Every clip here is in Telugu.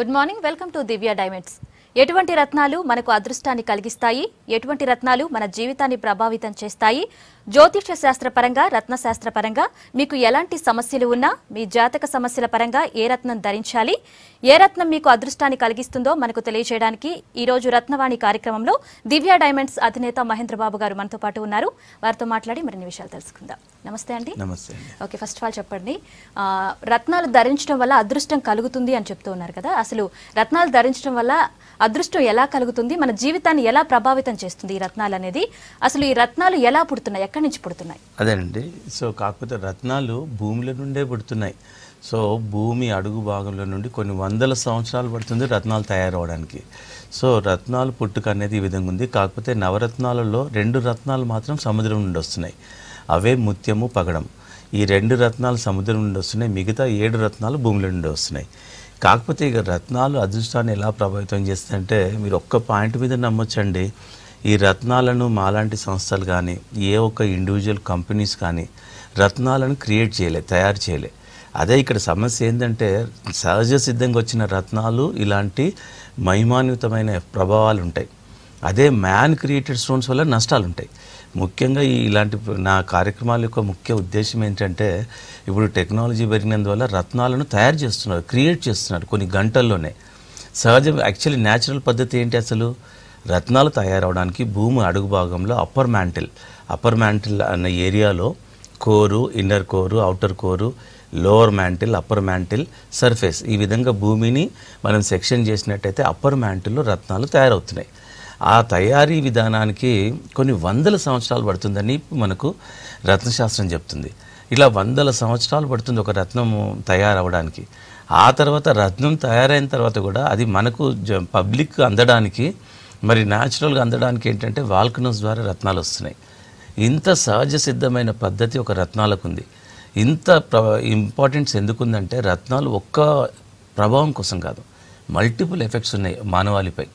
Good morning welcome to Divya diamonds ఎటువంటి రత్నాలు మనకు అదృష్టాన్ని కలిగిస్తాయి ఎటువంటి రత్నాలు మన జీవితాన్ని ప్రభావితం చేస్తాయి జ్యోతిష శాస్త్ర పరంగా రత్న శాస్త్ర పరంగా మీకు ఎలాంటి సమస్యలు ఉన్నా మీ జాతక సమస్యల పరంగా ఏ రత్నం ధరించాలి ఏ రత్నం మీకు అదృష్టాన్ని కలిగిస్తుందో మనకు తెలియజేయడానికి ఈ రోజు రత్నవాణి కార్యక్రమంలో దివ్య డైమండ్స్ అధినేత మహేంద్ర బాబు గారు మనతో పాటు ఉన్నారు వారితో మాట్లాడి మరిన్ని విషయాలు తెలుసుకుందాం నమస్తే అండి నమస్తే అండి ఓకే ఫస్ట్ ఆఫ్ ఆల్ చెప్పండి ఆ, రత్నాలు ధరించడం వల్ల అదృష్టం కలుగుతుంది అని చెప్తూ ఉన్నారు కదా అసలు రత్నాలు ధరించడం వల్ల అదృష్టం ఎలా కలుగుతుంది మన జీవితాన్ని ఎలా ప్రభావితం చేస్తుంది ఈ రత్నాలు అనేది అసలు ఈ రత్నాలు ఎలా పుడుతున్నాయి ఎక్కడి నుంచి పుడుతున్నాయి అదేనండి సో కాకపోతే రత్నాలు భూమిలో నుండే పుడుతున్నాయి సో భూమి అడుగు భాగంలో నుండి కొన్ని వందల సంవత్సరాలు పడుతుంది రత్నాలు తయారవడానికి సో రత్నాలు పుట్టుక అనేది ఈ విధంగా ఉంది కాకపోతే నవరత్నాలలో రెండు రత్నాలు మాత్రం సముద్రం నుండి వస్తున్నాయి అవే ముత్యము పగడం ఈ రెండు రత్నాలు సముద్రం నుండి వస్తున్నాయి మిగతా ఏడు రత్నాలు భూమిలో నుండి వస్తున్నాయి కాకపోతే ఇక రత్నాలు అదృష్టాన్ని ఎలా ప్రభావితం చేస్తాయంటే మీరు ఒక్క పాయింట్ మీద నమ్మొచ్చండి ఈ రత్నాలను మాలాంటి సంస్థలు కానీ ఏ ఒక్క ఇండివిజువల్ కంపెనీస్ కానీ రత్నాలను క్రియేట్ చేయలే తయారు చేయలే అదే ఇక్కడ సమస్య ఏంటంటే సహజ సిద్ధంగా వచ్చిన రత్నాలు ఇలాంటి మహిమాన్వితమైన ప్రభావాలు ఉంటాయి అదే మ్యాన్ క్రియేటెడ్ స్టోన్స్ వల్ల నష్టాలు ఉంటాయి ముఖ్యంగా ఈ ఇలాంటి నా కార్యక్రమాల యొక్క ముఖ్య ఉద్దేశం ఏంటంటే ఇప్పుడు టెక్నాలజీ పెరిగినందువల్ల రత్నాలను తయారు చేస్తున్నారు క్రియేట్ చేస్తున్నారు కొన్ని గంటల్లోనే సహజం యాక్చువల్లీ న్యాచురల్ పద్ధతి ఏంటి అసలు రత్నాలు తయారవడానికి భూమి అడుగు భాగంలో అప్పర్ మ్యాంటిల్ అప్పర్ మ్యాంటిల్ అన్న ఏరియాలో కోరు inner core outer core lower mantle upper mantle surface ఈ విధంగా భూమిని మనం సెక్షన్ చేసినట్టయితే అప్పర్ మ్యాంటిల్లో రత్నాలు తయారవుతున్నాయి ఆ తయారీ విధానానికి కొన్ని వందల సంవత్సరాలు పడుతుందని మనకు రత్నశాస్త్రం చెప్తుంది ఇలా వందల సంవత్సరాలు పడుతుంది ఒక రత్నము తయారవడానికి ఆ తర్వాత రత్నం తయారైన తర్వాత కూడా అది మనకు జ- పబ్లిక్ అందడానికి మరి న్యాచురల్గా అందడానికి ఏంటంటే వాల్కనోస్ ద్వారా రత్నాలు వస్తున్నాయి ఇంత సహజ సిద్ధమైన పద్ధతి ఒక రత్నాలకు ఉంది ఇంత ప్ర ఇంపార్టెన్స్ ఎందుకుందంటే రత్నాలు ఒక్క ప్రభావం కోసం కాదు మల్టిపుల్ ఎఫెక్ట్స్ ఉన్నాయి మానవాళిపై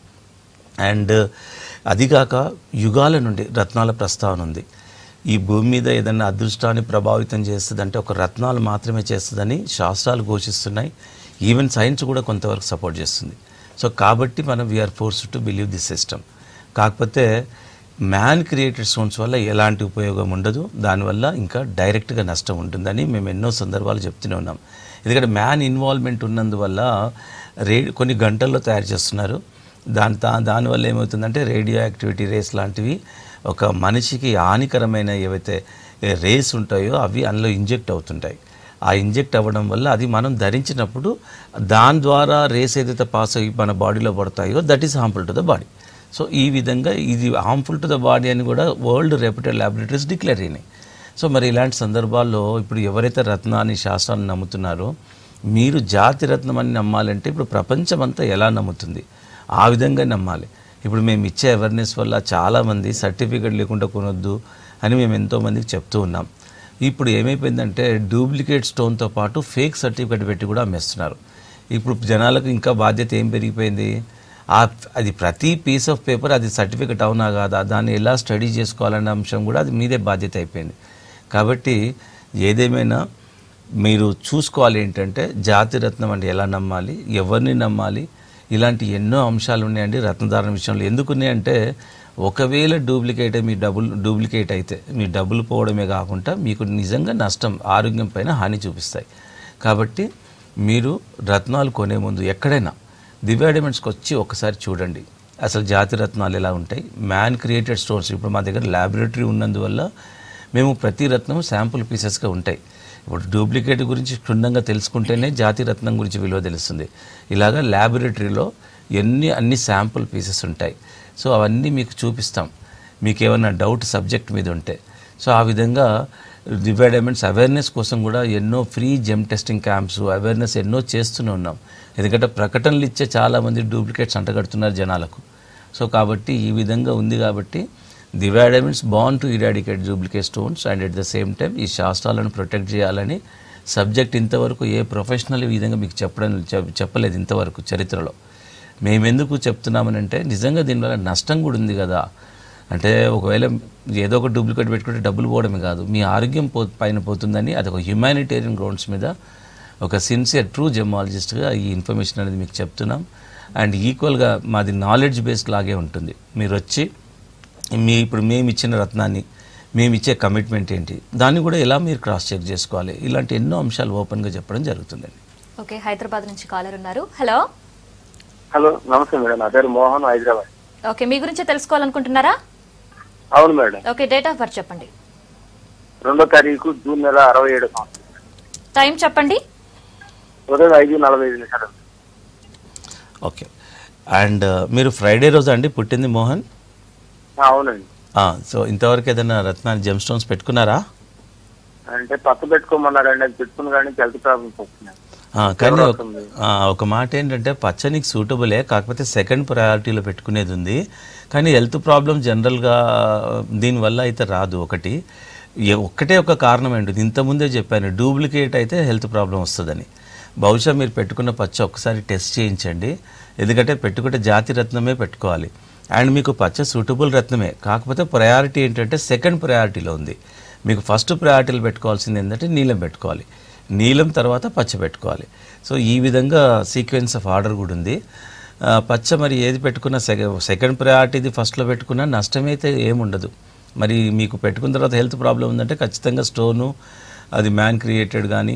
అండ్ అదిగాక యుగాల నుండి రత్నాల ప్రస్తావన ఉంది ఈ భూమి మీద ఏదైనా అదృష్టాన్ని ప్రభావితం చేస్తుందంటే ఒక రత్నాలు మాత్రమే చేస్తుందని శాస్త్రాలు ఘోషిస్తున్నాయి ఈవెన్ సైన్స్ కూడా కొంతవరకు సపోర్ట్ చేస్తుంది సో కాబట్టి మనం we are force to believe this system కాకపోతే మ్యాన్ క్రియేటెడ్ స్టోన్స్ వల్ల ఎలాంటి ఉపయోగం ఉండదు దానివల్ల ఇంకా డైరెక్ట్గా నష్టం ఉంటుందని మేము ఎన్నో సందర్భాలు చెప్తూనే ఉన్నాం ఎందుకంటే మ్యాన్ ఇన్వాల్వ్మెంట్ ఉన్నందువల్ల రే కొన్ని గంటల్లో తయారు చేస్తున్నారు దాని దా దానివల్ల ఏమవుతుందంటే రేడియో యాక్టివిటీ రేస్ లాంటివి ఒక మనిషికి హానికరమైన ఏవైతే రేస్ ఉంటాయో అవి అందులో ఇంజెక్ట్ అవుతుంటాయి ఆ ఇంజెక్ట్ అవ్వడం వల్ల అది మనం ధరించినప్పుడు దాని ద్వారా రేస్ ఏదైతే పాస్ అయ్యి మన బాడీలో పడతాయో that is harmful to the body so ఈ విధంగా ఇది హార్మ్ఫుల్ టు ద బాడీ అని కూడా వరల్డ్ రెప్యూటెడ్ ల్యాబొరేటరీస్ డిక్లేర్ అయినాయి సో మరి ఇలాంటి సందర్భాల్లో ఇప్పుడు ఎవరైతే రత్నాన్ని శాస్త్రాన్ని నమ్ముతున్నారో మీరు జాతి రత్నం అని నమ్మాలంటే ఇప్పుడు ప్రపంచమంతా ఎలా నమ్ముతుంది ఆ విధంగా నమ్మాలి ఇప్పుడు మేము ఇచ్చే అవేర్నెస్ వల్ల చాలామంది సర్టిఫికేట్ లేకుండా కొనొద్దు అని మేము ఎంతోమందికి చెప్తూ ఉన్నాం ఇప్పుడు ఏమైపోయిందంటే డూప్లికేట్ స్టోన్తో పాటు ఫేక్ సర్టిఫికేట్ పెట్టి కూడా అమ్మేస్తున్నారు ఇప్పుడు జనాలకు ఇంకా బాధ్యత ఏం పెరిగిపోయింది ఆ అది ప్రతి పీస్ ఆఫ్ పేపర్ అది సర్టిఫికెట్ అవునా కాదా దాన్ని ఎలా స్టడీ చేసుకోవాలనే అంశం కూడా అది మీదే బాధ్యత అయిపోయింది కాబట్టి ఏదేమైనా మీరు చూసుకోవాలి ఏంటంటే జాతి రత్నం అంటే ఎలా నమ్మాలి ఎవరిని నమ్మాలి ఇలాంటి ఎన్నో అంశాలు ఉన్నాయండి రత్నధారణ విషయంలో ఎందుకు ఉన్నాయంటే ఒకవేళ డూప్లికేట్ మీ డబుల్ డూప్లికేట్ అయితే మీ డబ్బులు పోవడమే కాకుండా మీకు నిజంగా నష్టం ఆరోగ్యం పైన హాని చూపిస్తాయి కాబట్టి మీరు రత్నాలు కొనే ముందు ఎక్కడైనా దివ్య డైమండ్స్కి వచ్చి ఒకసారి చూడండి అసలు జాతి రత్నాలు ఎలా ఉంటాయి మ్యాన్ క్రియేటెడ్ స్టోన్స్ ఇప్పుడు మా దగ్గర ల్యాబొరేటరీ ఉన్నందువల్ల మేము ప్రతి రత్నం శాంపుల్ పీసెస్గా ఉంటాయి ఇప్పుడు డూప్లికేట్ గురించి క్షుణ్ణంగా తెలుసుకుంటేనే జాతి రత్నం గురించి విలువ తెలుస్తుంది ఇలాగా ల్యాబొరేటరీలో ఎన్ని అన్ని శాంపుల్ పీసెస్ ఉంటాయి సో అవన్నీ మీకు చూపిస్తాం మీకు ఏమైనా డౌట్ సబ్జెక్ట్ మీద ఉంటే సో ఆ విధంగా దివ్య డైమండ్స్ అవేర్నెస్ కోసం కూడా ఎన్నో free gem testing camps awareness ఎన్నో చేస్తూనే ఉన్నాం ఎందుకంటే ప్రకటనలు ఇచ్చే చాలామంది డూప్లికేట్స్ అంటగడుతున్నారు జనాలకు సో కాబట్టి ఈ విధంగా ఉంది కాబట్టి Divya diamonds born to eradicate duplicate stones and at the same time ఈ శాస్త్రాలను ప్రొటెక్ట్ చేయాలని సబ్జెక్ట్ ఇంతవరకు ఏ ప్రొఫెషనల్ ఈ విధంగా మీకు చెప్పడం చెప్- చెప్పలేదు ఇంతవరకు చరిత్రలో మేమెందుకు చెప్తున్నామని అంటే నిజంగా దీనివల్ల నష్టం కూడా ఉంది కదా అంటే ఒకవేళ ఏదో ఒక డూప్లికేట్ పెట్టుకుంటే డబ్బులు పోవడమే కాదు మీ ఆరోగ్యం పో పైన పోతుందని అది ఒక హ్యుమానిటేరియన్ గ్రౌండ్స్ మీద ఒక సిన్సియర్ ట్రూ జెమాలజిస్ట్గా ఈ ఇన్ఫర్మేషన్ అనేది మీకు చెప్తున్నాం అండ్ ఈక్వల్గా మాది నాలెడ్జ్ బేస్డ్ లాగే ఉంటుంది మీరు వచ్చి మీ ఇప్పుడు మేము ఇచ్చిన రత్నాన్ని మేము ఇచ్చే కమిట్మెంట్ ఏంటి దాన్ని కూడా ఎలా మీరు క్రాస్ చెక్ చేసుకోవాలి ఇలాంటి ఎన్నో అంశాలు ఓపెన్గా చెప్పడం జరుగుతుందండి ఓకే హైదరాబాద్ నుంచి కాలర్ ఉన్నారు హలో హలో నమస్తే మేడం నా పేరు మోహన్ హైదరాబాద్ ఓకే మీ గురించి తెలుసుకోవాలనుకుంటున్నారా అవును madam okay date of birth చెప్పండి రెండో తారీఖు జూన్ నెల అరవై ఏడు సంవత్సరం టైం చెప్పండి ఉదయం ఐదు నలభై ఐదు నిమిషాలు ఓకే అండ్ మీరు ఫ్రైడే రోజు అండి పుట్టింది మోహన్ ఆ, అవునండి సో ఇంతవరకు ఏదైనా రత్నాన్ని జెమ్ స్టోన్స్ పెట్టుకున్నారా అంటే పక్క పెట్టుకోమన్నారండి అది పెట్టుకున్న కానీ హెల్త్ ప్రాబ్లమ్స్ వస్తున్నాయి ఆ, కానీ ఎవరు ఒక- వస్తుంది? ఆ, ఒక మాట ఏంటంటే పచ్చ నీకు సూటబులే కాకపోతే సెకండ్ ప్రయారిటీలో పెట్టుకునేది ఉంది కానీ హెల్త్ ప్రాబ్లం జనరల్గా దీనివల్ల అయితే రాదు ఒకటి ఏ- ఒక్కటే ఒక కారణం ఏంటి ఇంతకుముందే చెప్పాను డూప్లికేట్ అయితే హెల్త్ ప్రాబ్లం వస్తుందని బహుశా మీరు పెట్టుకున్న పచ్చ ఒక్కసారి టెస్ట్ చేయించండి ఎందుకంటే పెట్టుకుంటే జాతి రత్నమే పెట్టుకోవాలి అండ్ మీకు పచ్చ సూటబుల్ రత్నమే కాకపోతే ప్రయారిటీ ఏంటంటే సెకండ్ ప్రయారిటీలో ఉంది మీకు ఫస్ట్ ప్రయారిటీలు పెట్టుకోవాల్సింది ఏంటంటే నీలం పెట్టుకోవాలి నీలం తర్వాత పచ్చ పెట్టుకోవాలి సో ఈ విధంగా సీక్వెన్స్ ఆఫ్ ఆర్డర్ కూడా ఉంది ఆ, పచ్చ మరి ఏది పెట్టుకున్నా సెకండ్ సెకండ్ ప్రయారిటీది ఫస్ట్లో పెట్టుకున్నా నష్టమైతే ఏముండదు మరి మీకు పెట్టుకున్న తర్వాత హెల్త్ ప్రాబ్లం ఉందంటే ఖచ్చితంగా స్టోను అది మ్యాన్ క్రియేటెడ్ కానీ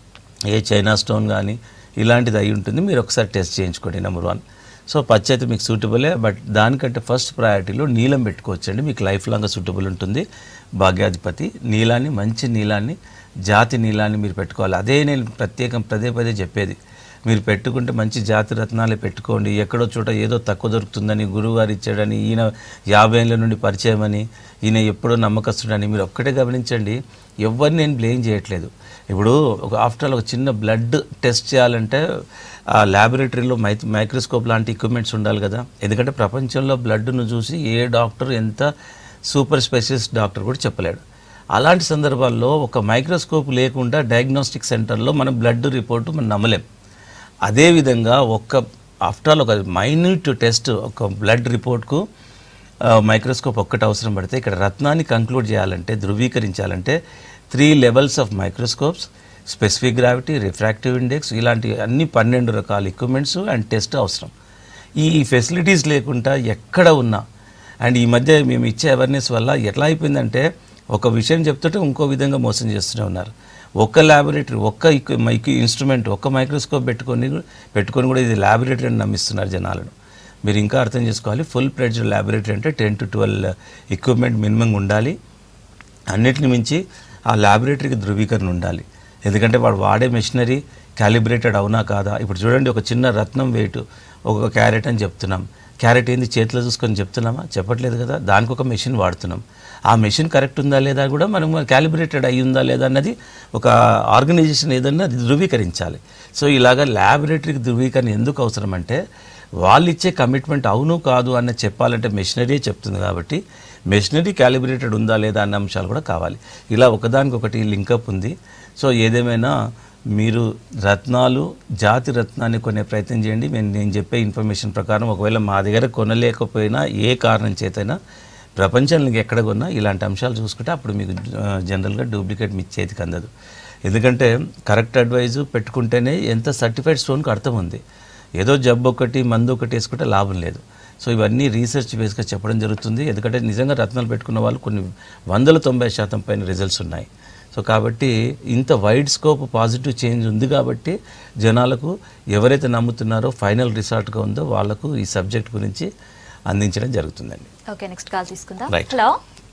ఏ చైనా స్టోన్ కానీ ఇలాంటిది అయి ఉంటుంది మీరు ఒకసారి టెస్ట్ చేయించుకోండి నెంబర్ వన్ సో పచ్చి అయితే మీకు సూటబులే బట్ దానికంటే ఫస్ట్ ప్రయారిటీలో నీలం పెట్టుకోవచ్చండి మీకు లైఫ్ లాంగ్ సూటబుల్ ఉంటుంది భాగ్యాధిపతి నీలాన్ని మంచి నీలాన్ని జాతి నీలాన్ని మీరు పెట్టుకోవాలి అదే నేను ప్రత్యేకం పదే పదే చెప్పేది మీరు పెట్టుకుంటే మంచి జాతి రత్నాలే పెట్టుకోండి ఎక్కడో చోట ఏదో తక్కువ దొరుకుతుందని గురువుగారు ఇచ్చాడని ఈయన యాభై ఏళ్ళ నుండి పరిచయం అని ఈయన ఎప్పుడో నమ్మకస్తుడని మీరు ఒక్కటే గమనించండి ఎవరిని నేను బ్లేమ్ చేయట్లేదు ఇప్పుడు ఒక ఆఫ్టర్ ఆల్ ఒక చిన్న బ్లడ్ టెస్ట్ చేయాలంటే ఆ ల్యాబొరేటరీలో మై మైక్రోస్కోప్ లాంటి ఎక్విప్మెంట్స్ ఉండాలి కదా ఎందుకంటే ప్రపంచంలో బ్లడ్ను చూసి ఏ డాక్టర్ ఎంత సూపర్ స్పెషలిస్ట్ డాక్టర్ కూడా చెప్పలేడు అలాంటి సందర్భాల్లో ఒక మైక్రోస్కోప్ లేకుండా డయాగ్నోస్టిక్ సెంటర్లో మనం బ్లడ్ రిపోర్టు మనం నమ్మలేం అదేవిధంగా ఒక్క ఆఫ్టర్ ఆల్ ఒక మైన్యూట్ టెస్ట్ ఒక బ్లడ్ రిపోర్ట్కు మైక్రోస్కోప్ ఒక్కటి అవసరం పడితే ఇక్కడ రత్నాన్ని కంక్లూడ్ చేయాలంటే ధృవీకరించాలంటే three levels of microscopes specific gravity refractive index ఇలాంటి అన్ని పన్నెండు రకాల ఎక్విప్మెంట్స్ అండ్ టెస్ట్ అవసరం ఈ ఫెసిలిటీస్ లేకుండా ఎక్కడ ఉన్నా అండ్ ఈ మధ్య మేము ఇచ్చే అవేర్నెస్ వల్ల ఎట్లా అయిపోయిందంటే ఒక విషయం చెప్తుంటే ఇంకో విధంగా మోసం చేస్తూనే ఉన్నారు ఒక్క ల్యాబొరేటరీ ఒక్క ఇక్- మైక్ ఇన్స్ట్రుమెంట్ ఒక్క మైక్రోస్కోప్ పెట్టుకొని పెట్టుకొని కూడా ఇది ల్యాబొరేటరీ అని నమ్మిస్తున్నారు జనాలను మీరు ఇంకా అర్థం చేసుకోవాలి ఫుల్ ప్లేడ్జ్ ల్యాబొరేటరీ అంటే ten to twelve equipment minimum ఉండాలి అన్నిటిని మించి ఆ ల్యాబొరేటరీకి ధృవీకరణ ఉండాలి ఎందుకంటే వాడు వాడే మెషినరీ క్యాలిబ్రేటెడ్ అవునా కాదా ఇప్పుడు చూడండి ఒక చిన్న రత్నం వెయిట్ ఒక క్యారెట్ అని చెప్తున్నాం క్యారెట్ ఏంది చేతిలో చూసుకొని చెప్తున్నామా చెప్పట్లేదు కదా దానికి ఒక మెషిన్ వాడుతున్నాం ఆ మెషిన్ కరెక్ట్ ఉందా లేదా కూడా మనం క్యాలిబ్రేటెడ్ అయి ఉందా లేదా అన్నది ఒక ఆర్గనైజేషన్ ఏదన్నా అది ధృవీకరించాలి సో ఇలాగా ల్యాబొరేటరీకి ధృవీకరణ ఎందుకు అవసరం అంటే వాళ్ళు ఇచ్చే కమిట్మెంట్ అవును కాదు అన్న చెప్పాలంటే మెషినరీ చెప్తుంది కాబట్టి మెషినరీ క్యాలిబ్రేటెడ్ ఉందా లేదా అన్న అంశాలు కూడా కావాలి ఇలా ఒకదానికొకటి లింకప్ ఉంది సో ఏదేమైనా మీరు రత్నాలు జాతి రత్నాన్ని కొనే ప్రయత్నం చేయండి నేను నేను చెప్పే ఇన్ఫర్మేషన్ ప్రకారం ఒకవేళ మా దగ్గర కొనలేకపోయినా ఏ కారణం చేతైనా ప్రపంచంలో ఎక్కడ కొన్నా ఇలాంటి అంశాలు చూసుకుంటే అప్పుడు మీకు ఆ, జనరల్గా డూప్లికేట్ మీ చేతికి అందదు ఎందుకంటే కరెక్ట్ అడ్వైజు పెట్టుకుంటేనే ఎంత సర్టిఫైడ్ స్టోన్కి అర్థం ఉంది ఏదో జబ్బు ఒకటి మందు ఒకటి వేసుకుంటే లాభం లేదు సో ఇవన్నీ రీసెర్చ్ బేస్గా చెప్పడం జరుగుతుంది ఎందుకంటే నిజంగా రత్నాలు పెట్టుకున్న వాళ్ళు కొన్ని వందల తొంభై శాతం పైన రిజల్ట్స్ ఉన్నాయి సో కాబట్టి ఇంత వైడ్ స్కోప్ పాజిటివ్ చేంజ్ ఉంది కాబట్టి జనాలకు ఎవరైతే నమ్ముతున్నారో ఫైనల్ రిసార్ట్గా ఉందో వాళ్ళకు ఈ సబ్జెక్ట్ గురించి అందించడం జరుగుతుందండి ఓకే నెక్స్ట్ కాల్ తీసుకుందాం Right. Hello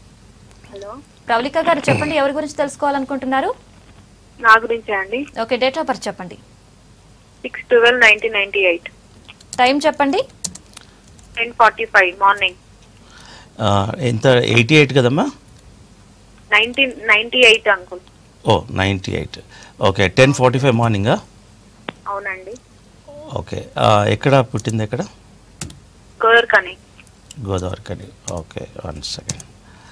hello Pravalika garu చెప్పండి ఎవరి గురించి తెలుసుకోవాలనుకుంటున్నారు నా గురించే అండి ఓకే డేట్ ఆఫ్ బర్త్ చెప్పండి six twelve nineteen ninety eight time చెప్పండి టెన్ ఫార్టీ ఫైవ్ మార్నింగ్ ఆ, ఎంత ఎయిటీ ఎయిట్ కదమ్మా నైన్టీన్ నైన్టీ ఎయిట్ అంకుల్ ఓ ninety eight okay ten forty five మార్నింగా అవునండి ఓకే ఆ, ఎక్కడ పుట్టింది ఎక్కడ గోదర్కని గోదావరి కని ఓకే వన్ సెకండ్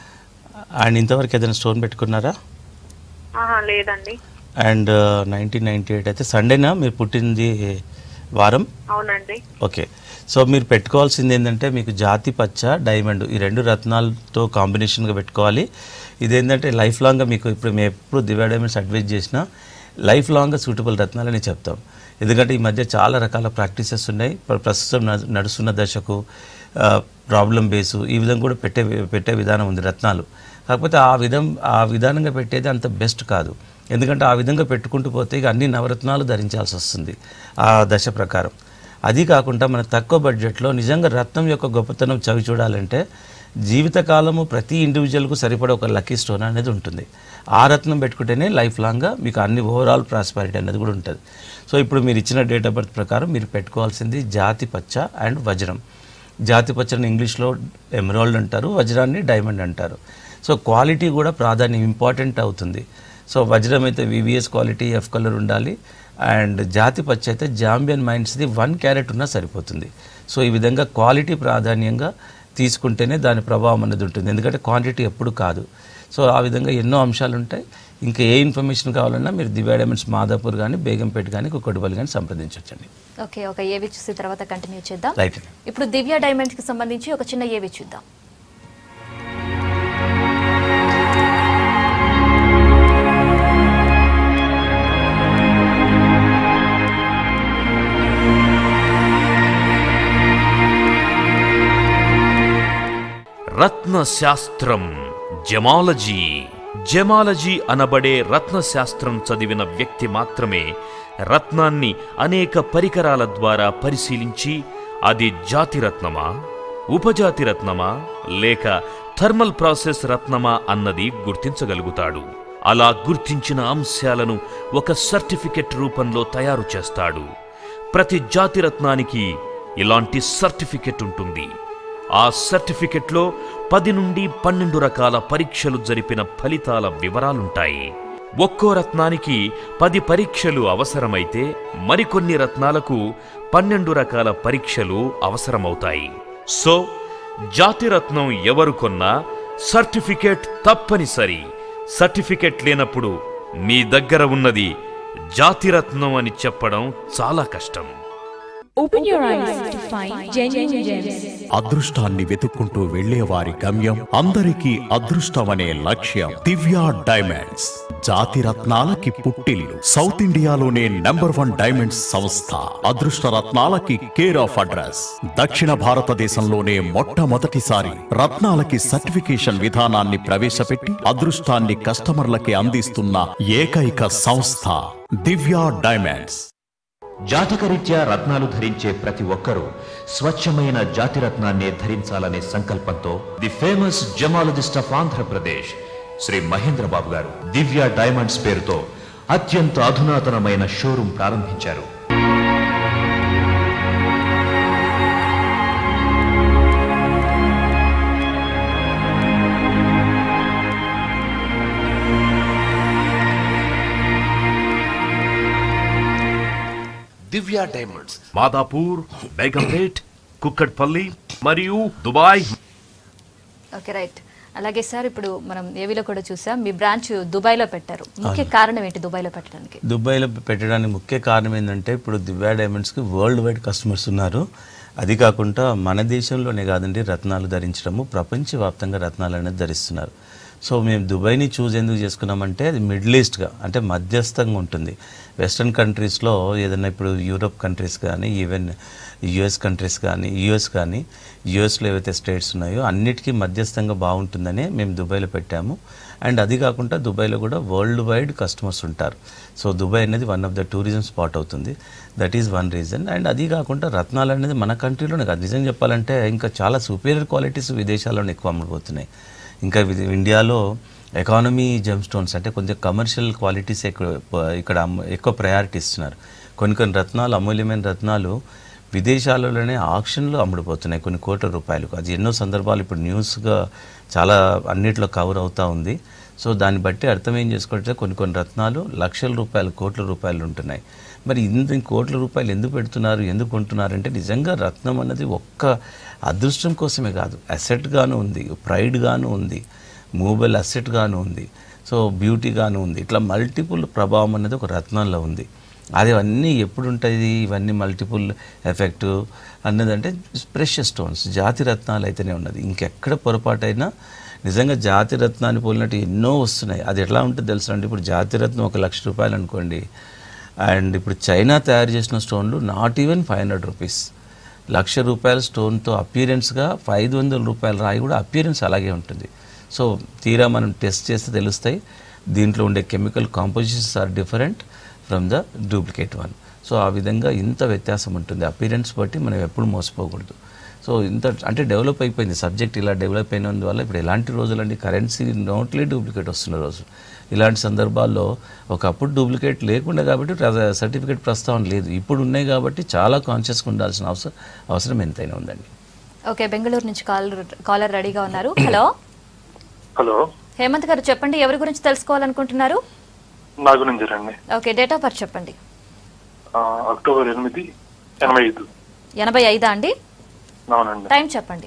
అండ్ ఇంతవరకు ఏదైనా స్టోన్ పెట్టుకున్నారా ఆహా లేదండి అండ్ నైన్టీన్ నైంటీ ఎయిట్ అయితే సండేనా మీరు పుట్టింది వారం అవునండి ఓకే సో మీరు పెట్టుకోవాల్సింది ఏంటంటే మీకు జాతి పచ్చ డైమండ్ ఈ రెండు రత్నాలతో కాంబినేషన్గా పెట్టుకోవాలి ఇదేంటంటే లైఫ్ లాంగ్గా మీకు ఇప్పుడు మేము ఎప్పుడు దివ్య డైమండ్స్ అడ్వైజ్ చేసినా లైఫ్ లాంగ్గా సూటబుల్ రత్నాలని చెప్తాం ఎందుకంటే ఈ మధ్య చాలా రకాల ప్రాక్టీసెస్ ఉన్నాయి ప్ర- ప్రస్తుతం నడు- నడుస్తున్న దశకు ప్రాబ్లం బేసు ఈ విధంగా కూడా పెట్టే పెట్టే విధానం ఉంది రత్నాలు కాకపోతే ఆ విధం ఆ విధానంగా పెట్టేది అంత బెస్ట్ కాదు ఎందుకంటే ఆ విధంగా పెట్టుకుంటూ పోతే ఇక అన్ని నవరత్నాలు ధరించాల్సి వస్తుంది ఆ దశ ప్రకారం అది కాకుండా మన తక్కువ బడ్జెట్లో నిజంగా రత్నం యొక్క గొప్పతనం చవి చూడాలంటే జీవితకాలము ప్రతి ఇండివిజువల్కు సరిపడే ఒక లక్కీ స్టోన్ అనేది ఉంటుంది ఆ రత్నం పెట్టుకుంటేనే లైఫ్ లాంగ్గా మీకు అన్ని ఓవరాల్ ప్రాస్పారిటీ అనేది కూడా ఉంటుంది సో ఇప్పుడు మీరు ఇచ్చిన డేట్ ఆఫ్ బర్త్ ప్రకారం మీరు పెట్టుకోవాల్సింది జాతి పచ్చ అండ్ వజ్రం జాతి పచ్చని ఇంగ్లీష్లో ఎమరాల్డ్ అంటారు వజ్రాన్ని డైమండ్ అంటారు సో క్వాలిటీ కూడా ప్రాధాన్యం ఇంపార్టెంట్ అవుతుంది సో వజ్రం అయితే వివిఎస్ క్వాలిటీ ఎఫ్ కలర్ ఉండాలి అండ్ జాతి పచ్చ అయితే జాంబియన్ మైండ్స్ది వన్ క్యారెట్ ఉన్నా సరిపోతుంది సో ఈ విధంగా క్వాలిటీ ప్రాధాన్యంగా తీసుకుంటేనే దాని ప్రభావం అనేది ఉంటుంది ఎందుకంటే క్వాంటిటీ ఎప్పుడు కాదు సో ఆ విధంగా ఎన్నో అంశాలు ఉంటాయి ఇంకా ఏ ఇన్ఫర్మేషన్ కావాలన్నా మీరు దివ్యా డైమండ్స్ మాదాపూర్ కానీ బేగంపేట కానీ కుక్కటిపల్లి కానీ సంప్రదించవచ్చండి ఓకే ఒక ఏవి చూసి తర్వాత కంటిన్యూ చేద్దాం రైట్ అండి ఇప్పుడు దివ్య డైమండ్స్ కి సంబంధించి ఒక చిన్న ఏవి చూద్దాం రత్నశాస్త్రం జమాలజీ జమాలజీ అనబడే రత్నశాస్త్రం చదివిన వ్యక్తి మాత్రమే రత్నాన్ని అనేక పరికరాల ద్వారా పరిశీలించి అది జాతి రత్నమా ఉపజాతి రత్నమా లేక థర్మల్ ప్రాసెస్ రత్నమా అన్నది గుర్తించగలుగుతాడు అలా గుర్తించిన అంశాలను ఒక సర్టిఫికెట్ రూపంలో తయారు చేస్తాడు ప్రతి జాతి రత్నానికి ఇలాంటి సర్టిఫికెట్ ఉంటుంది ఆ సర్టిఫికెట్లో పది నుండి పన్నెండు రకాల పరీక్షలు జరిపిన ఫలితాల వివరాలుంటాయి ఒక్కో రత్నానికి పది పరీక్షలు అవసరమైతే మరికొన్ని రత్నాలకు పన్నెండు రకాల పరీక్షలు అవసరమవుతాయి సో జాతి రత్నం ఎవరు కొన్నా సర్టిఫికెట్ తప్పనిసరి సర్టిఫికెట్ లేనప్పుడు మీ దగ్గర ఉన్నది జాతిరత్నం అని చెప్పడం చాలా కష్టం Open your eyes to find genuine gems. అదృష్టాన్ని వెతుక్కుంటూ వెళ్లేవారి గమ్యం అందరికీ అదృష్టమనే లక్ష్యం దివ్య డైమండ్స్ జాతి రత్నాలకి పుట్టిల్లు సౌత్ ఇండియాలోనే నంబర్ వన్ డైమండ్స్ సంస్థ అదృష్ట రత్నాలకి కేర్ ఆఫ్ అడ్రస్ దక్షిణ భారతదేశంలోనే మొట్టమొదటిసారి రత్నాలకి సర్టిఫికేషన్ విధానాన్ని ప్రవేశపెట్టి అదృష్టాన్ని కస్టమర్లకి అందిస్తున్న ఏకైక సంస్థ దివ్య డైమండ్స్ జాతకరీత్యా రత్నాలు ధరించే ప్రతి ఒక్కరూ స్వచ్ఛమైన జాతిరత్నాన్నే ధరించాలనే సంకల్పంతో the famous gemologist of Andhra Pradesh Shri Mahendra Babu garu Divya diamonds పేరుతో అత్యంత అధునాతనమైన షోరూం ప్రారంభించారు దివ్య డైమండ్స్ మాదాపూర్ బేగంపేట్ కుక్కట్పల్లి మరియు దుబాయ్ ఓకే రైట్ అలాగే సార్ ఇప్పుడు మనం ఏవిలో కూడా చూసాం మీ బ్రాంచ్ దుబాయ్లో పెట్టారు ముఖ్య కారణం ఏంటి దుబాయ్లో పెట్టడానికి దుబాయ్లో పెట్టడానికి ముఖ్య కారణం ఏంటంటే ఇప్పుడు దివ్యా డైమండ్స్కి వరల్డ్ వైడ్ కస్టమర్స్ ఉన్నారు అది కాకుండా మన దేశంలోనే కాదండి రత్నాలు ధరించడము ప్రపంచవ్యాప్తంగా రత్నాలు అనేది ధరిస్తున్నారు సో మేము దుబాయ్ని చూజ్ ఎందుకు చేసుకున్నామంటే అది మిడిల్ ఈస్ట్గా అంటే మధ్యస్థంగా ఉంటుంది వెస్ట్రన్ కంట్రీస్లో ఏదైనా ఇప్పుడు యూరోప్ కంట్రీస్ కానీ ఈవెన్ యుఎస్ కంట్రీస్ కానీ యుఎస్ కానీ యుఎస్లో ఏవైతే స్టేట్స్ ఉన్నాయో అన్నిటికీ మధ్యస్థంగా బాగుంటుందనే మేము దుబాయ్లో పెట్టాము అండ్ అది కాకుండా దుబాయ్లో కూడా వరల్డ్ వైడ్ కస్టమర్స్ ఉంటారు సో దుబాయ్ అనేది one of the tourism spot అవుతుంది that is one reason and అది కాకుండా రత్నాలు అనేది మన కంట్రీలోనే కాదు నిజం చెప్పాలంటే ఇంకా చాలా సుపీరియర్ క్వాలిటీస్ విదేశాల్లోనే ఎక్కువ అమ్ముడుపోతున్నాయి ఇంకా ఇది ఇండియాలో ఎకానమీ జెమ్ స్టోన్స్ అంటే కొంచెం కమర్షియల్ క్వాలిటీస్ ఎక్కువ ఇక్కడ అమ్మ- ఎక్కువ ప్రయారిటీ ఇస్తున్నారు కొన్ని కొన్ని రత్నాలు అమూల్యమైన రత్నాలు విదేశాలలోనే ఆక్షన్లో అమ్ముడుపోతున్నాయి కొన్ని కోట్ల రూపాయలకు అది ఎన్నో సందర్భాలు ఇప్పుడు న్యూస్గా చాలా అన్నిట్లో కవర్ అవుతూ ఉంది సో దాన్ని బట్టి అర్థం ఏం చేసుకుంటే కొన్ని కొన్ని రత్నాలు లక్షల రూపాయలు కోట్ల రూపాయలు ఉంటున్నాయి మరి ఇంత కోట్ల రూపాయలు ఎందుకు పెడుతున్నారు ఎందుకు కొంటున్నారు అంటే నిజంగా రత్నం అన్నది ఒక్క అదృష్టం కోసమే కాదు అసెట్గాను ఉంది ప్రైడ్గాను ఉంది మూవబుల్ అసెట్గాను ఉంది సో బ్యూటీగాను ఉంది ఇట్లా మల్టిపుల్ ప్రభావం అనేది ఒక రత్నంలో ఉంది అది అన్నీ ఎప్పుడు ఉంటుంది ఇవన్నీ మల్టిపుల్ ఎఫెక్ట్ అన్నదంటే ప్రెషర్ స్టోన్స్ జాతి రత్నాలు అయితేనే ఉన్నది ఇంకెక్కడ పొరపాటైనా నిజంగా జాతి రత్నాన్ని పోలినట్టు ఎన్నో వస్తున్నాయి అది ఎట్లా ఉంటుంది తెలుసా అండి ఇప్పుడు జాతి రత్నం ఒక లక్ష రూపాయలు అనుకోండి అండ్ ఇప్పుడు చైనా తయారు చేసిన స్టోన్లు not even five hundred rupees lakh రూపాయల స్టోన్తో అపియరెన్స్గా ఐదు వందల రూపాయల రాయి కూడా అపియరెన్స్ అలాగే ఉంటుంది సో తీరా మనం టెస్ట్ చేస్తే తెలుస్తాయి దీంట్లో ఉండే chemical compositions are different from the duplicate one so ఆ విధంగా ఇంత వ్యత్యాసం ఉంటుంది అపియరెన్స్ బట్టి మనం ఎప్పుడు మోసపోకూడదు సో ఇంత అంటే డెవలప్ అయిపోయింది సబ్జెక్ట్ ఇలా డెవలప్ అయినందువల్ల ఇప్పుడు ఎలాంటి రోజులండి కరెన్సీ నోట్లే డూప్లికేట్ వస్తున్న రోజు ఇలాంటి సందర్భాల్లో ఒకప్పుడు డూప్లికేట్ లేకుండా కాబట్టి సర్టిఫికేట్ ప్రస్తావన లేదు ఇప్పుడు ఉన్నాయి కాబట్టి చాలా కాన్షియస్గా ఉండాల్సిన అవసరం అవసరం ఎంతైనా ఉందండి ఓకే బెంగళూరు నుంచి కాలర్ కాలర్ రెడీగా ఉన్నారు హలో హలో హేమంత్ గారు చెప్పండి ఎవరి గురించి తెలుసుకోవాలనుకుంటున్నారు నా గురించి రండి ఓకే డేట్ ఆఫ్ బర్త్ చెప్పండి ఆ, అక్టోబర్ ఎనిమిది ఎనభై ఐదు ఎనభై ఐదా అండి అవునండి టైం చెప్పండి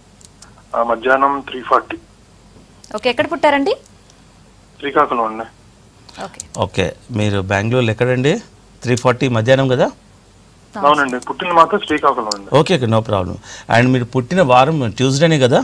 ఆ, మధ్యాహ్నం త్రీ ఫార్టీ ఓకే ఎక్కడ పుట్టారండి శ్రీకాకుళం అండి ఓకే ఓకే మీరు బెంగళూరులో ఎక్కడండి త్రీ ఫార్టీ మధ్యాహ్నం కదా అవునండి పుట్టిన మాత్రం శ్రీకాకుళం అండి okay okay no problem and మీరు పుట్టిన వారం ట్యూస్డేనే కదా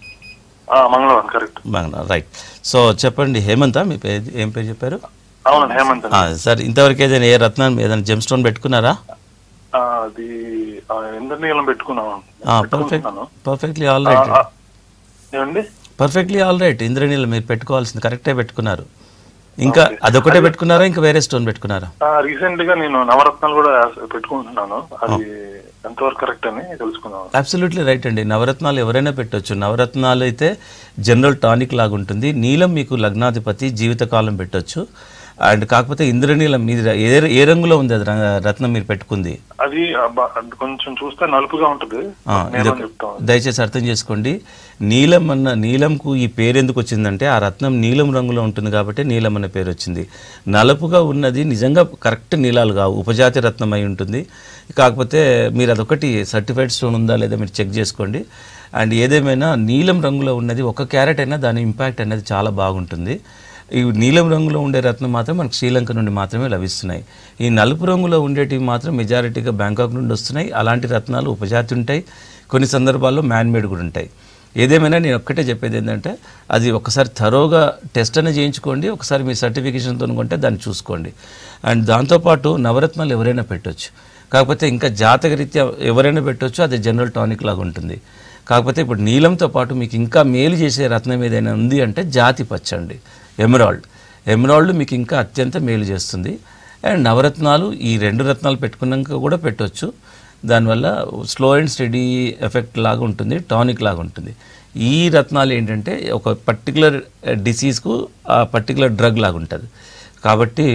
ఆ, మంగళవారం కరెక్ట్ రైట్ సో చెప్పండి హేమంతా మీ పేరు ఏం పేరు చెప్పారు అవునండి హేమంత్ అండి. ఆ, సార్ ఇంతవరకు ఏదైనా ఏ రత్నం ఏదైనా జెమ్ స్టోన్ పెట్టుకున్నారా ఆ, అది ఆ, ఇంద్రనీలం పెట్టుకున్నాం పర్ఫెక్ట్ పెట్టుకుంటున్నాను. పర్ఫెక్ట్లీ ఆల్ ఆ, రైట్ ఆ, ఏమండి పర్ఫెక్ట్లీ ఆల్ రైట్ ఇంద్రనీళ్ళు మీరు పెట్టుకోవాల్సింది కరెక్టే పెట్టుకున్నారు ఇంకా అదొకటే పెట్టుకున్నారా ఇంకా వేరే స్టోన్ పెట్టుకున్నారా రీసెంట్ గా నేను నవరత్నాలు కూడా పెట్టుకుంటున్నాను అది ఎంతవరకు కరెక్ట్ అని తెలుసుకుందాం అబ్సల్యూట్లీ రైట్ అండి నవరత్నాలు ఎవరైనా పెట్టొచ్చు నవరత్నాలు అయితే జనరల్ టానిక్ లాగా ఉంటుంది నీలం మీకు లగ్నాధిపతి జీవితకాలం పెట్టొచ్చు అండ్ కాకపోతే ఇంద్రనీలం మీది ఏ ఏ రంగులో ఉంది అది ర- రత్నం మీరు పెట్టుకుంది అది ఆ, బ- కొంచెం చూస్తే నలుపుగా ఉంటది ఆ, నేను ఇదొక- చెప్తాను దయచేసి అర్థం చేసుకోండి నీలం అన్న నీలంకు ఈ పేరు ఎందుకు వచ్చిందంటే ఆ రత్నం నీలం రంగులో ఉంటుంది కాబట్టి నీలం అనే పేరు వచ్చింది నలుపుగా ఉన్నది నిజంగా కరెక్ట్ నీలాలు కావు ఉపజాతి రత్నం అయి ఉంటుంది కాకపోతే మీరు అదొకటి సర్టిఫైడ్ స్టోన్ ఉందా లేదా మీరు చెక్ చేసుకోండి అండ్ ఏదేమైనా నీలం రంగులో ఉన్నది ఒక క్యారెట్ అయినా దాని ఇంపాక్ట్ అనేది చాలా బాగుంటుంది ఈ నీలం రంగులో ఉండే రత్నం మాత్రం మనకు శ్రీలంక నుండి మాత్రమే లభిస్తున్నాయి ఈ నలుపు రంగులో ఉండేటివి మాత్రం మెజారిటీగా బ్యాంకాక్ నుండి వస్తున్నాయి అలాంటి రత్నాలు ఉపజాతి ఉంటాయి కొన్ని సందర్భాల్లో మ్యాన్ మేడ్ కూడా ఉంటాయి ఏదేమైనా నేను ఒక్కటే చెప్పేది ఏంటంటే అది ఒకసారి థరోగా టెస్ట్ అనేది చేయించుకోండి ఒకసారి మీ సర్టిఫికేషన్తో కొంటే దాన్ని చూసుకోండి అండ్ దాంతోపాటు నవరత్నాలు ఎవరైనా పెట్టొచ్చు కాకపోతే ఇంకా జాతకరీత్యా ఎవరైనా పెట్టొచ్చు అది జనరల్ టానిక్ లాగా ఉంటుంది కాకపోతే ఇప్పుడు నీలంతో పాటు మీకు ఇంకా మేలు చేసే రత్నం ఏదైనా ఉంది అంటే జాతి పచ్చండి ఎమరాల్డ్ ఎమరాల్డ్ మీకు ఇంకా అత్యంత మేలు చేస్తుంది అండ్ నవరత్నాలు ఈ రెండు రత్నాలు పెట్టుకున్నాక కూడా పెట్టొచ్చు దానివల్ల స్లో అండ్ స్టడీ ఎఫెక్ట్ లాగా ఉంటుంది టానిక్ లాగా ఉంటుంది ఈ రత్నాలు ఏంటంటే ఒక పర్టికులర్ డిసీజ్కు ఆ పర్టికులర్ డ్రగ్ లాగా ఉంటుంది కాబట్టి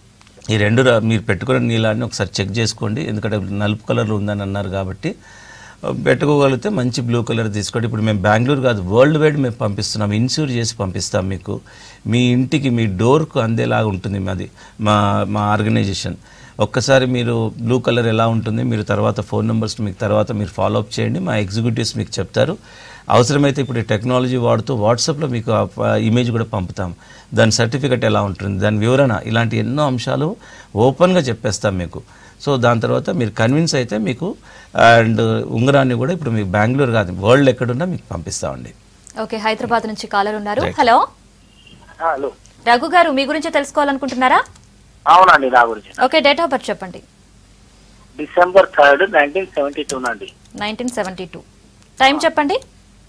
ఈ రెండు ర- మీరు పెట్టుకున్న నీళ్ళని ఒకసారి చెక్ చేసుకోండి ఎందుకంటే నలుపు కలర్లో ఉందని అన్నారు కాబట్టి ఆ, పెట్టుకోగలిగితే మంచి బ్లూ కలర్ తీసుకోండి ఇప్పుడు మేము బెంగళూరు కాదు వరల్డ్ వైడ్ మేము పంపిస్తున్నాం ఇన్సూర్ చేసి పంపిస్తాం మీకు మీ ఇంటికి మీ డోర్కు అందేలాగా ఉంటుంది మాది మా మా ఆర్గనైజేషన్ ఒక్కసారి మీరు బ్లూ కలర్ ఎలా ఉంటుంది మీరు తర్వాత ఫోన్ నెంబర్స్ మీకు తర్వాత మీరు ఫాలో అప్ చేయండి మా ఎగ్జిక్యూటివ్స్ మీకు చెప్తారు అవసరమైతే ఇప్పుడు ఈ టెక్నాలజీ వాడుతూ వాట్సాప్లో మీకు ఆ ప- ఇమేజ్ కూడా పంపుతాం దాని సర్టిఫికెట్ ఎలా ఉంటుంది దాని వివరణ ఇలాంటి ఎన్నో అంశాలు ఓపెన్గా చెప్పేస్తాం మీకు సో దాని తర్వాత మీరు కన్విన్స్ అయితే మీకు అండ్ ఉంగరాన్ని కూడా ఇప్పుడు మీకు బెంగళూరు కాదు వరల్డ్ ఎక్కడున్నా మీకు పంపిస్తామండి ఓకే హైదరాబాద్ నుంచి కాలర్ ఉన్నారు Right. హలో హలో రఘు గారు మీ గురించి తెలుసుకోవాలనుకుంటున్నారా అవునండి నా గురించి ఓకే డేట్ ఆఫ్ బర్త్ చెప్పండి December third nineteen seventy two నండి నైన్టీన్ సెవెంటీ టూ టైం చెప్పండి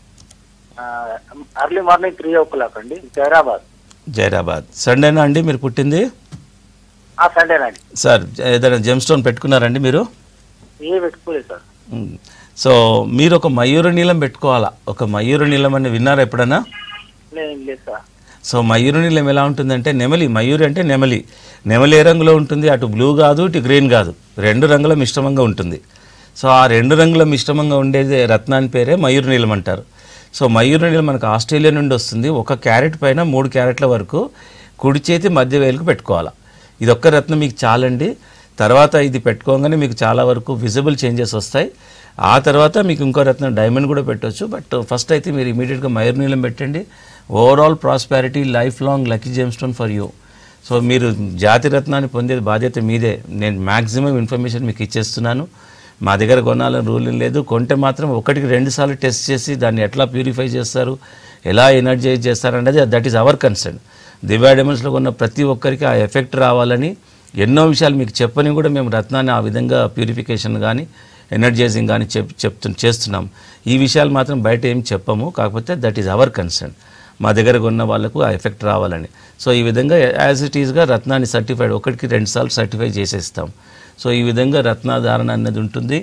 early morning three o'clock అండి జైరాబాద్ జైరాబాద్ సండేనా అండి మీరు పుట్టింది ఆ సండేనండి సార్ ఏదైనా జెమ్ స్టోన్ పెట్టుకున్నారండి మీరు ఏ పెట్టుకోలేదు సార్ మ్. సో మీరు ఒక మయూర నీలం పెట్టుకోవాలా ఒక మయూర నీలం అని విన్నారా ఎప్పుడైనా లేదు లేదు సార్ సో మయూరు నీలం ఎలా ఉంటుందంటే నెమలి మయూరి అంటే నెమలి నెమలి ఏ రంగులో ఉంటుంది అటు బ్లూ కాదు ఇటు గ్రీన్ కాదు రెండు రంగుల మిశ్రమంగా ఉంటుంది సో ఆ రెండు రంగుల మిశ్రమంగా ఉండేది రత్నాన్ని పేరే మయూరు నీలం అంటారు సో మయూరు నీలం మనకు ఆస్ట్రేలియా నుండి వస్తుంది ఒక క్యారెట్ పైన మూడు క్యారెట్ల వరకు కుడి చేతి మధ్య వేలుకు పెట్టుకోవాలి ఇది ఒక్క రత్నం మీకు చాలండి తర్వాత ఇది పెట్టుకోగానే మీకు చాలా వరకు విజిబుల్ చేంజెస్ వస్తాయి ఆ తర్వాత మీకు ఇంకో రత్నం డైమండ్ కూడా పెట్టవచ్చు బట్ ఫస్ట్ అయితే మీరు ఇమీడియట్గా మయూర్ నీలం పెట్టండి overall prosperity life long lucky gem stone for you so మీరు జాతి రత్నాన్ని పొందేది బాధ్యత మీదే నేను మ్యాక్సిమం ఇన్ఫర్మేషన్ మీకు ఇచ్చేస్తున్నాను మా దగ్గర కొనాలని రూల్ ఏం లేదు కొంటే మాత్రం ఒకటికి రెండు సార్లు టెస్ట్ చేసి దాన్ని ఎట్లా ప్యూరిఫై చేస్తారు ఎలా ఎనర్జైజ్ చేస్తారు అనేది that is our concern Divya డైమండ్స్లో ఉన్న ప్రతి ఒక్కరికి ఆ ఎఫెక్ట్ రావాలని ఎన్నో విషయాలు మీకు చెప్పని కూడా మేము రత్నాన్ని ఆ విధంగా ప్యూరిఫికేషన్ కానీ ఎనర్జైజింగ్ కానీ చెప్ చెప్తు చేస్తున్నాం ఈ విషయాలు మాత్రం బయట ఏం చెప్పము కాకపోతే దట్ ఈజ్ అవర్ కన్సర్న్ మా దగ్గర ఉన్న వాళ్ళకు ఆ ఎఫెక్ట్ రావాలని సో ఈ విధంగా యాజ్ ఇట్ ఈస్గా రత్నాన్ని సర్టిఫైడ్ ఒకటికి రెండు సార్లు సర్టిఫై చేసేస్తాం సో ఈ విధంగా రత్నాధారణ అనేది ఉంటుంది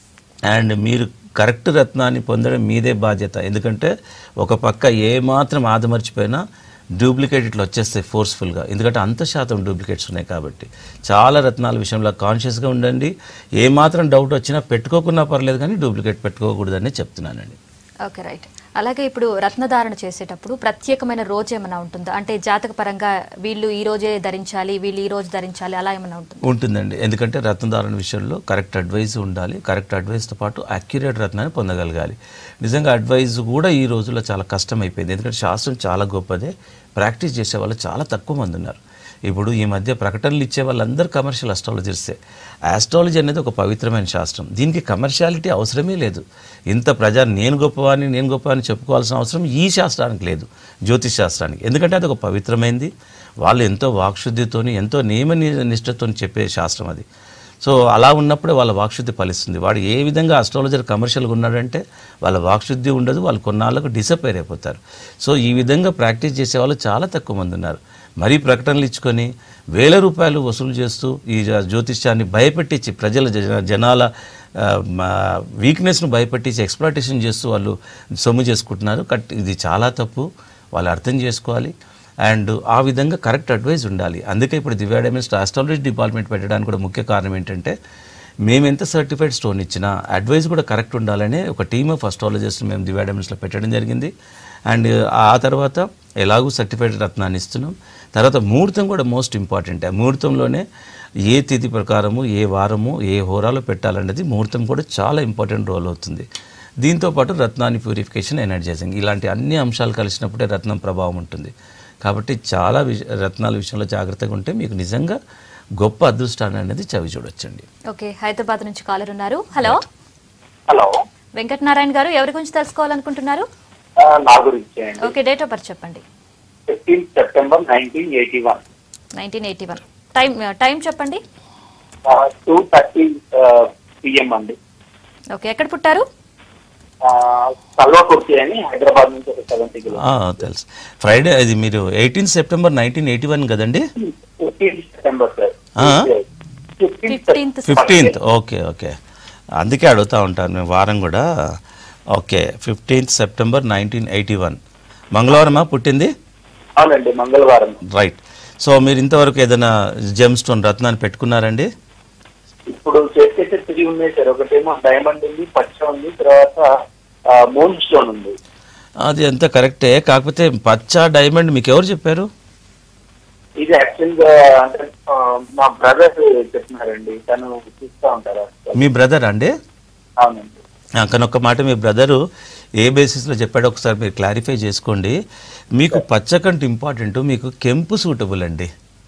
అండ్ మీరు కరెక్ట్ రత్నాన్ని పొందడం మీదే బాధ్యత ఎందుకంటే ఒక పక్క ఏ మాత్రం ఆదమర్చిపోయినా డూప్లికేట్ ఇట్లా వచ్చేస్తాయి ఫోర్స్ఫుల్గా ఎందుకంటే అంత శాతం డూప్లికేట్స్ ఉన్నాయి కాబట్టి చాలా రత్నాల విషయంలో కాన్షియస్గా ఉండండి ఏ మాత్రం డౌట్ వచ్చినా పెట్టుకోకున్నా పర్లేదు కానీ డూప్లికేట్ పెట్టుకోకూడదని చెప్తున్నానండి ఓకే రైట్ అలాగే ఇప్పుడు రత్నధారణ చేసేటప్పుడు ప్రత్యేకమైన రోజు ఏమైనా ఉంటుందా అంటే జాతక పరంగా వీళ్ళు ఈ రోజే ధరించాలి వీళ్ళు ఈ రోజు ధరించాలి అలా ఏమైనా ఉంటుంది ఉంటుందండి ఎందుకంటే రత్నధారణ విషయంలో కరెక్ట్ అడ్వైస్ ఉండాలి కరెక్ట్ అడ్వైస్తో పాటు అక్యురేట్ రత్నాన్ని పొందగలగాలి నిజంగా అడ్వైస్ కూడా ఈ రోజుల్లో చాలా కష్టం అయిపోయింది ఎందుకంటే శాస్త్రం చాలా గొప్పదే ప్రాక్టీస్ చేసే వాళ్ళు చాలా తక్కువ మంది ఉన్నారు ఇప్పుడు ఈ మధ్య ప్రకటనలు ఇచ్చే వాళ్ళందరూ కమర్షియల్ అస్ట్రాలజర్సే ఆస్ట్రాలజీ అనేది ఒక పవిత్రమైన శాస్త్రం దీనికి కమర్షియాలిటీ అవసరమే లేదు ఇంత ప్రజా నేను గొప్పవాడిని నేను గొప్పవాడిని చెప్పుకోవాల్సిన అవసరం ఈ శాస్త్రానికి లేదు జ్యోతిష్ శాస్త్రానికి ఎందుకంటే అది ఒక పవిత్రమైంది వాళ్ళు ఎంతో వాక్శుద్ధితోని ఎంతో నియమ ని- నిష్ఠతో చెప్పే శాస్త్రం అది సో అలా ఉన్నప్పుడే వాళ్ళ వాక్శుద్ధి ఫలిస్తుంది వాడు ఏ విధంగా అస్ట్రాలజర్ కమర్షియల్గా ఉన్నాడంటే వాళ్ళ వాక్శుద్ధి ఉండదు వాళ్ళు కొన్నాళ్ళకు డిసప్పేర్ అయిపోతారు సో ఈ విధంగా ప్రాక్టీస్ చేసే వాళ్ళు చాలా తక్కువ మంది ఉన్నారు మరీ ప్రకటనలు ఇచ్చుకొని వేల రూపాయలు వసూలు చేస్తూ ఈ జ- జ్యోతిష్యాన్ని భయపెట్టించి ప్రజల జ- జనాల ఆ, మా వీక్నెస్ను భయపెట్టించి ఎక్స్ప్లాటేషన్ చేస్తూ వాళ్ళు సొమ్ము చేసుకుంటున్నారు కట్ ఇది చాలా తప్పు వాళ్ళు అర్థం చేసుకోవాలి అండ్ ఆ విధంగా కరెక్ట్ అడ్వైస్ ఉండాలి అందుకే ఇప్పుడు దివ్యా డైమండ్స్ ఆస్ట్రాలజీ డిపార్ట్మెంట్ పెట్టడానికి కూడా ముఖ్య కారణం ఏంటంటే మేము ఎంత సర్టిఫైడ్ స్టోన్ ఇచ్చినా అడ్వైస్ కూడా కరెక్ట్ ఉండాలనే ఒక టీమ్ ఆఫ్ అస్ట్రాలజిస్ట్ మేము దివ్యా డైమండ్స్లో పెట్టడం జరిగింది అండ్ ఆ తర్వాత ఎలాగూ సర్టిఫైడ్ రత్నాన్ని ఇస్తున్నాం తర్వాత ముహూర్తం కూడా మోస్ట్ ఇంపార్టెంట్ ఆ ముహూర్తంలోనే ఏ తిథి ప్రకారము ఏ వారము ఏ హోరాలో పెట్టాలనేది ముహూర్తం కూడా చాలా ఇంపార్టెంట్ రోల్ అవుతుంది దీంతో పాటు రత్నాన్ని ప్యూరిఫికేషన్ ఎనర్జైజింగ్ ఇలాంటి అన్ని అంశాలు కలిసినప్పుడే రత్నం ప్రభావం ఉంటుంది కాబట్టి చాలా విష రత్నాల విషయంలో జాగ్రత్తగా ఉంటే మీకు నిజంగా గొప్ప అదృష్టాన్ని అనేది చవి చూడొచ్చండి ఓకే హైదరాబాద్ నుంచి కాలర్ ఉన్నారు హలో హలో వెంకటనారాయణ గారు ఎవరి గురించి తెలుసుకోవాలనుకుంటున్నారు ఆ, నా గురించి అండి ఓకే డేట్ ఆఫ్ బర్త్ చెప్పండి fifteen September nineteen eighty one nineteen eighty one time time చెప్పండి టూ థర్టీ పిఎం అండి ఓకే ఎక్కడ పుట్టారు కల్వకుర్తి అని హైదరాబాద్ నుంచి ఒక సెవెంటీ కిలో ఆ, తెలుసు ఫ్రైడే అది మీరు eighteen September nineteen eighty one కదండి ఫిఫ్టీన్ సెప్టెంబర్ సార్ ఆ? ఫిఫ్టీన్త్ ఫిఫ్టీన్త్ ఓకే ఓకే అందుకే అడుగుతూ ఉంటాను మేము వారం కూడా okay fifteenth September nineteen eighty one మంగళవారమా పుట్టింది అవునండి మంగళవారం రైట్ సో మీరు ఇంతవరకు ఏదైనా జెమ్ స్టోన్ రత్నాన్ని పెట్టుకున్నారండి ఇప్పుడు చేసేసి త్రీ ఉన్నాయి సార్ ఒకటేమో డైమండ్ ఉంది పచ్చ ఉంది తర్వాత మూన్ స్టోన్ ఉంది అది అంతా కరెక్టే కాకపోతే పచ్చ డైమండ్ మీకు ఎవరు చెప్పారు ఇది యాక్చువల్ గా అంటే ఆ, మా బ్రదర్ చెప్పినారండి తను చూస్తూ ఉంటారు మీ బ్రదర్ అండి అవునండి ఆ, కానీ ఒక్క మాట మీ బ్రదరు ఏ బేసిస్లో చెప్పాడో ఒకసారి మీరు క్లారిఫై చేసుకోండి మీకు పచ్చ కంటే ఇంపార్టెంట్ మీకు కెంపు సూటబుల్ అండి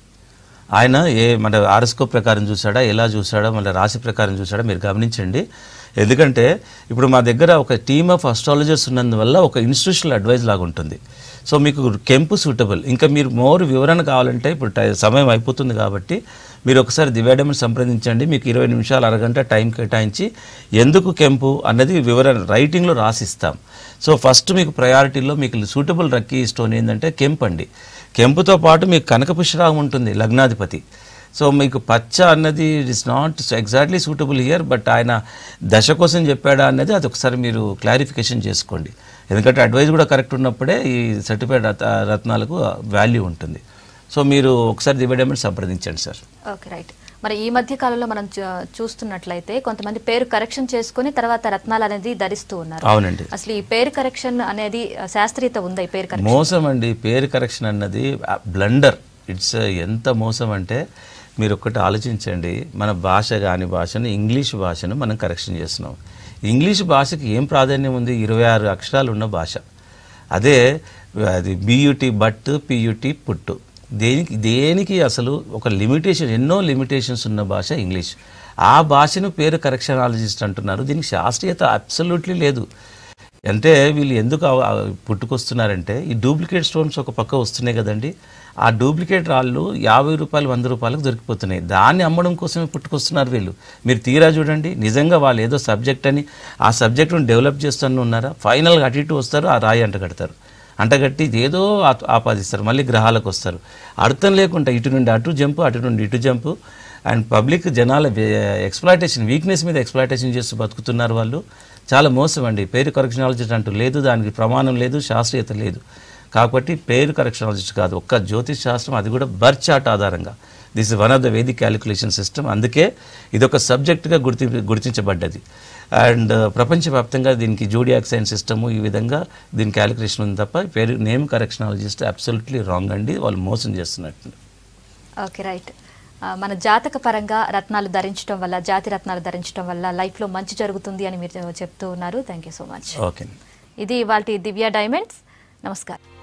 ఆయన ఏ మన ఆర్ఎస్కో ప్రకారం చూసాడా ఎలా చూసాడా మన రాశి ప్రకారం చూసాడా మీరు గమనించండి ఎందుకంటే ఇప్పుడు మా దగ్గర ఒక టీమ్ ఆఫ్ అస్ట్రాలజర్స్ ఉన్నందువల్ల ఒక ఇన్స్టిట్యూషనల్ అడ్వైజ్ లాగా ఉంటుంది సో మీకు కెంపు సూటబుల్ ఇంకా మీరు మోర్ వివరణ కావాలంటే ఇప్పుడు టై- సమయం అయిపోతుంది కాబట్టి మీరు ఒకసారి దివ్యాడమని సంప్రదించండి మీకు ఇరవై నిమిషాలు అరగంట టైం కేటాయించి ఎందుకు కెంపు అన్నది వివరణ రైటింగ్లో రాసిస్తాం సో ఫస్ట్ మీకు ప్రయారిటీలో మీకు సూటబుల్ రక్కీ స్టోన్ ఏంటంటే కెంపు అండి కెంపుతో పాటు మీకు కనకపుష్పరాగం ఉంటుంది లగ్నాధిపతి సో మీకు పచ్చ అన్నది it is not exactly suitable here but ఆయన దశ కోసం చెప్పాడా అన్నది అది ఒకసారి మీరు క్లారిఫికేషన్ చేసుకోండి ఎందుకంటే అడ్వైజ్ కూడా కరెక్ట్ ఉన్నప్పుడే ఈ సర్టిఫైడ్ రత రత్నాలకు వాల్యూ ఉంటుంది సో మీరు ఒకసారి దివ్యడమని సంప్రదించండి సార్ ఓకే రైట్ మరి ఈ మధ్య కాలంలో మనం చూ- చూస్తున్నట్లయితే కొంతమంది పేరు కరెక్షన్ చేసుకుని తర్వాత రత్నాలు అనేది ధరిస్తూ ఉన్నారు అవునండి అసలు ఈ పేరు కరెక్షన్ అనేది ఆ, శాస్త్రీయత ఉందా ఈ పేరు కరెక్షన్ మోసం అండి పేరు కరెక్షన్ అన్నది బ్లండర్ ఇట్స్ ఎంత మోసం అంటే మీరు ఒక్కటి ఆలోచించండి మన భాష కాని భాషను ఇంగ్లీష్ భాషను మనం కరెక్షన్ చేస్తున్నాం ఇంగ్లీష్ భాషకి ఏం ప్రాధాన్యం ఉంది ఇరవై ఆరు అక్షరాలు ఉన్న భాష అదే అది బియుటి బట్ పియుటి పుట్టు దేనికి దేనికి అసలు ఒక లిమిటేషన్ ఎన్నో లిమిటేషన్స్ ఉన్న భాష ఇంగ్లీష్ ఆ భాషను పేరు కరెక్షనాలజిస్ట్ అంటున్నారు దీనికి శాస్త్రీయత అబ్సల్యూట్లీ లేదు అంటే వీళ్ళు ఎందుకు ఆ- ఆ పుట్టుకొస్తున్నారంటే ఈ డూప్లికేట్ స్టోన్స్ ఒక పక్క వస్తున్నాయి కదండి ఆ డూప్లికేట్ రాళ్ళు యాభై రూపాయలు వంద రూపాయలకు దొరికిపోతున్నాయి దాన్ని అమ్మడం కోసమే పుట్టుకొస్తున్నారు వీళ్ళు మీరు తీరా చూడండి నిజంగా వాళ్ళు ఏదో సబ్జెక్ట్ అని ఆ సబ్జెక్టును డెవలప్ చేస్తూనే ఉన్నారా ఫైనల్గా అటు ఇటు వస్తారు ఆ రాయి అంట కడతారు అంటగట్టి ఇది ఏదో ఆప్- ఆపాదిస్తారు మళ్ళీ గ్రహాలకు వస్తారు అర్థం లేకుండా ఇటు నుండి అటు జంపు అటు నుండి ఇటు జంపు అండ్ పబ్లిక్ జనాల ఎక్స్ప్లాయిటేషన్ వీక్నెస్ మీద ఎక్స్ప్లాయిటేషన్ చేస్తూ బతుకుతున్నారు వాళ్ళు చాలా మోసం అండి పేరు కరెక్షనాలజిస్ట్ అంటూ లేదు దానికి ప్రమాణం లేదు శాస్త్రీయత లేదు కాబట్టి పేరు కరెక్షనాలజిస్ట్ కాదు ఒక్క జ్యోతిష్ శాస్త్రం అది కూడా బర్త్ చార్ట్ ఆధారంగా this is one of the vedic calculation system అందుకే ఇది ఒక సబ్జెక్టుగా గుర్తి గుర్తించబడ్డది అండ్ ప్రపంచవ్యాప్తంగా దీనికి జోడియాక్ సైన్స్ సిస్టము ఈ విధంగా దీని క్యాలిక్యులేషన్ ఉంది తప్ప పేరు నేమ్ కరెక్షనాలజిస్ట్ అబ్సల్యూట్లీ రాంగ్ అండి వాళ్ళు మోసం చేస్తున్నట్టు ఓకే రైట్ ఆ, మన జాతక పరంగా రత్నాలు ధరించడం వల్ల జాతి రత్నాలు ధరించడం వల్ల లైఫ్లో మంచి జరుగుతుంది అని మీరు చెప్తూ ఉన్నారు thank you so much okay ఇది ఇవాళ దివ్య డైమండ్స్ నమస్కారం